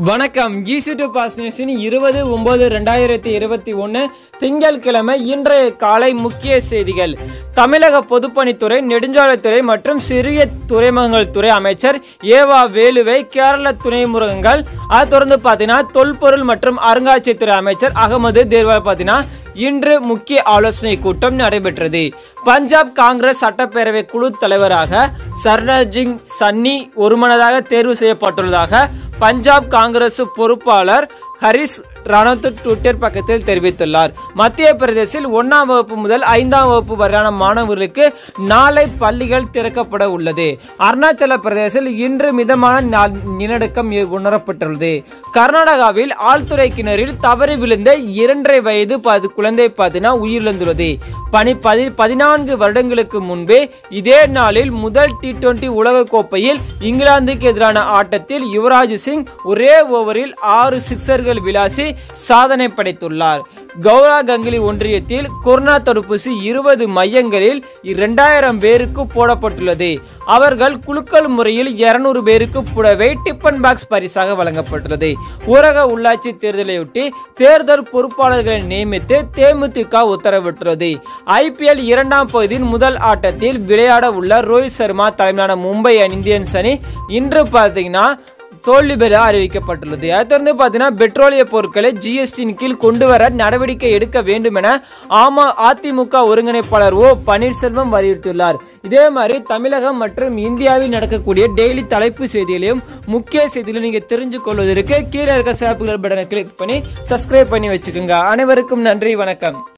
வணக்கம் easy to pass நியூஸின் இருபது ஒன்பது ரெண்டாயிரத்தி இருபத்தி ஒன்று திங்கட்கிழமை இன்றைய காலை முக்கிய செய்திகள் தமிழக பொதுப்பணித்துறை நெடுஞ்சாலைத்துறை மற்றும் சிறிய துறைமுகங்கள் துறை அமைச்சர் ஏவா வேலுவை கேரள துணைமுகங்கள் அதை தொடர்ந்து பார்த்தீங்கன்னா தொல்பொருள் மற்றும் அருங்காட்சியத்துறை அமைச்சர் அகமது தேர்வால் பார்த்தீங்கன்னா இன்று முக்கிய ஆலோசனை கூட்டம் நடைபெற்றது பஞ்சாப் காங்கிரஸ் சட்டப்பேரவை குழு தலைவராக சர்ணஜிங் சன்னி ஒருமனதாக தேர்வு செய்யப்பட்டுள்ளதாக பஞ்சாப் காங்கிரஸ் பொறுப்பாளர் ஹரிஸ் ரணத் ட்விட்டர் பக்கத்தில் தெரிவித்துள்ளார் மத்திய பிரதேசில் ஒன்றாம் வகுப்பு முதல் ஐந்தாம் வகுப்பு வரையான மாணவர்களுக்கு நாளை பள்ளிகள் திறக்கப்பட உள்ளது அருணாச்சல பிரதேசில் இன்று மிதமான நா- நிலநடுக்கம் ஏ- உணரப்பட்டுள்ளது கர்நாடகாவில் ஆழ்துறை கிணறில் தவறி விழுந்த இரண்டரை வயது பது குழந்தை பார்த்தீங்கன்னா உயிரிழந்துள்ளது பனி பதி பதினான்கு வருடங்களுக்கு முன்பே இதே நாளில் முதல் டி டுவெண்டி உலகக்கோப்பையில் இங்கிலாந்துக்கு எதிரான ஆட்டத்தில் யுவராஜ் சிங் ஒரே ஓவரில் ஆறு சிக்சர்கள் விளாசி சாதனை படைத்துள்ளார் கௌரா கங்குலி ஒன்றியத்தில் கொரோனா தடுப்பூசி இருபது மையங்களில் இரண்டாயிரம் பேருக்கு போடப்பட்டுள்ளது அவர்கள் குலுக்கல் முறையில் இருநூறு பேருக்கு புடவை டிப்பன் பாக்ஸ் பரிசாக வழங்கப்பட்டுள்ளது ஊரக உள்ளாட்சி தேர்தலையொட்டி தேர்தல் பொறுப்பாளர்களை நியமித்து தேமுதிக உத்தரவிட்டுள்ளது ஐபிஎல் இரண்டாம் பகுதியின் முதல் ஆட்டத்தில் விளையாட உள்ள ரோஹித் சர்மா தலைமையிலான மும்பை இந்தியன்ஸ் அணி இன்று பார்த்தீங்கன்னா தோல்வி பெற அறிவிக்கப்பட்டுள்ளது அதை தொடர்ந்து பார்த்தீங்கன்னா பெட்ரோலிய பொருட்களை ஜிஎஸ்டியின் கீழ் கொண்டு வர நடவடிக்கை எடுக்க வேண்டும் என ஆமா அதிமுக ஒருங்கிணைப்பாளர் ஓ பன்னீர்செல்வம் வலியுறுத்தியுள்ளார் இதே மாதிரி தமிழகம் மற்றும் இந்தியாவில் நடக்கக்கூடிய டெய்லி தலைப்பு செய்திகளையும் முக்கிய செய்திகளையும் நீங்க தெரிஞ்சு கொள்வதற்கு கீழே இருக்க சேப்புகள் பட்டனை கிளிக் பண்ணி சப்ஸ்கிரைப் பண்ணி வச்சுக்கோங்க அனைவருக்கும் நன்றி வணக்கம்